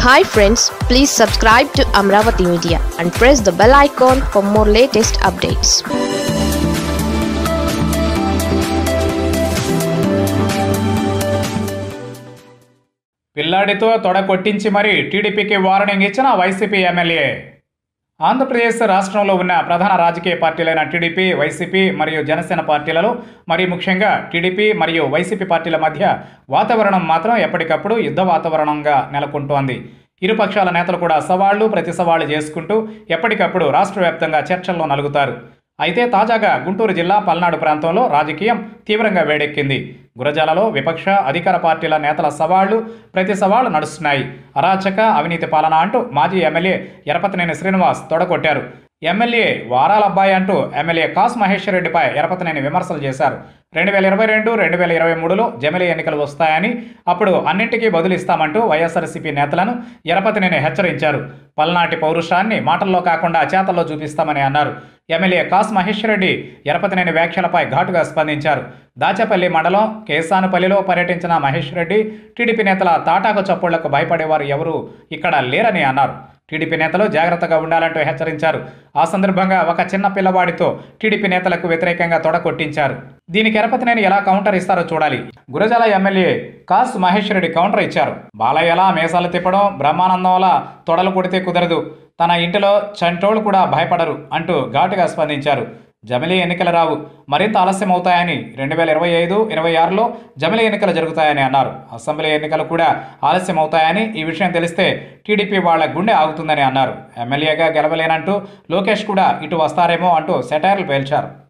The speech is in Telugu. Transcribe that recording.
hi friends please subscribe to Amaravati media and press the bell icon for more latest updates పిల్లాడితో తొడ కొట్టించి మరీ టీడీపీకి వార్నింగ్ ఇచ్చిన వైసీపీ ఎమ్మెల్యే ఆంధ్రప్రదేశ్ రాష్ట్రంలో ఉన్న ప్రధాన రాజకీయ పార్టీలైన టీడీపీ వైసీపీ మరియు జనసేన పార్టీలలో మరి ముఖ్యంగా టీడీపీ మరియు వైసీపీ పార్టీల మధ్య వాతావరణం మాత్రం ఎప్పటికప్పుడు యుద్ధ వాతావరణంగా నెలకొంటోంది ఇరు పక్షాల నేతలు కూడా సవాళ్లు ప్రతి సవాళ్లు చేసుకుంటూ ఎప్పటికప్పుడు రాష్ట్ర వ్యాప్తంగా చర్చల్లో నలుగుతారు అయితే తాజాగా గుంటూరు జిల్లా పల్నాడు ప్రాంతంలో రాజకీయం తీవ్రంగా వేడెక్కింది గురజాలలో విపక్ష అధికార పార్టీల నేతల సవాళ్లు ప్రతి సవాళ్లు నడుస్తున్నాయి అరాచక అవినీతి పాలన అంటూ మాజీ ఎమ్మెల్యే ఎరపతినేని శ్రీనివాస్ తొడగొట్టారు ఎమ్మెల్యే వారాల అబ్బాయి అంటూ ఎమ్మెల్యే కాస్ మహేశ్వర్ రెడ్డిపై ఎరపతినేని విమర్శలు చేశారు రెండు వేల ఇరవై రెండు రెండు వేల ఇరవై మూడులో జమిలీ ఎన్నికలు వస్తాయని అప్పుడు అన్నింటికీ బదులిస్తామంటూ వైఎస్ఆర్సీపీ నేతలను ఎరపతినేని హెచ్చరించారు పల్నాటి పౌరుషాన్ని మాటల్లో కాకుండా చేతల్లో చూపిస్తామని అన్నారు ఎమ్మెల్యే కాస్ మహేశ్వర్ రెడ్డి ఎరపతినేని వ్యాఖ్యలపై ఘాటుగా స్పందించారు దాచపల్లి మండలం కేసానుపల్లిలో పర్యటించిన మహేష్ రెడ్డి టీడీపీ నేతల తాటాకు చప్పుళ్లకు భయపడేవారు ఎవరూ ఇక్కడ లేరని అన్నారు టీడీపీ నేతలు జాగ్రత్తగా ఉండాలంటూ హెచ్చరించారు ఆ సందర్భంగా ఒక చిన్న పిల్లవాడితో టీడీపీ నేతలకు వ్యతిరేకంగా తొడ కొట్టించారు దీనికి ఎరపతినేని ఎలా కౌంటర్ ఇస్తారో చూడాలి గురజాల ఎమ్మెల్యే కాస్ మహేష్ రెడ్డి కౌంటర్ ఇచ్చారు బాలయ్యలా మేసాలు తిప్పడం బ్రహ్మానందంలా తొడలు కొడితే కుదరదు తన ఇంటిలో చంటోళ్ళు కూడా భయపడరు అంటూ ఘాటుగా స్పందించారు జమిలీ ఎన్నికలు రావు మరింత ఆలస్యం అవుతాయని రెండు వేల ఇరవై ఐదు ఇరవై ఆరులో జమిలీ ఎన్నికలు జరుగుతాయని అన్నారు అసెంబ్లీ ఎన్నికలు కూడా ఆలస్యం అవుతాయని ఈ విషయం తెలిస్తే టీడీపీ వాళ్ళ గుండె ఆగుతుందని అన్నారు ఎమ్మెల్యేగా గెలవలేనంటూ లోకేష్ కూడా ఇటు వస్తారేమో అంటూ సెటైర్లు పేల్చారు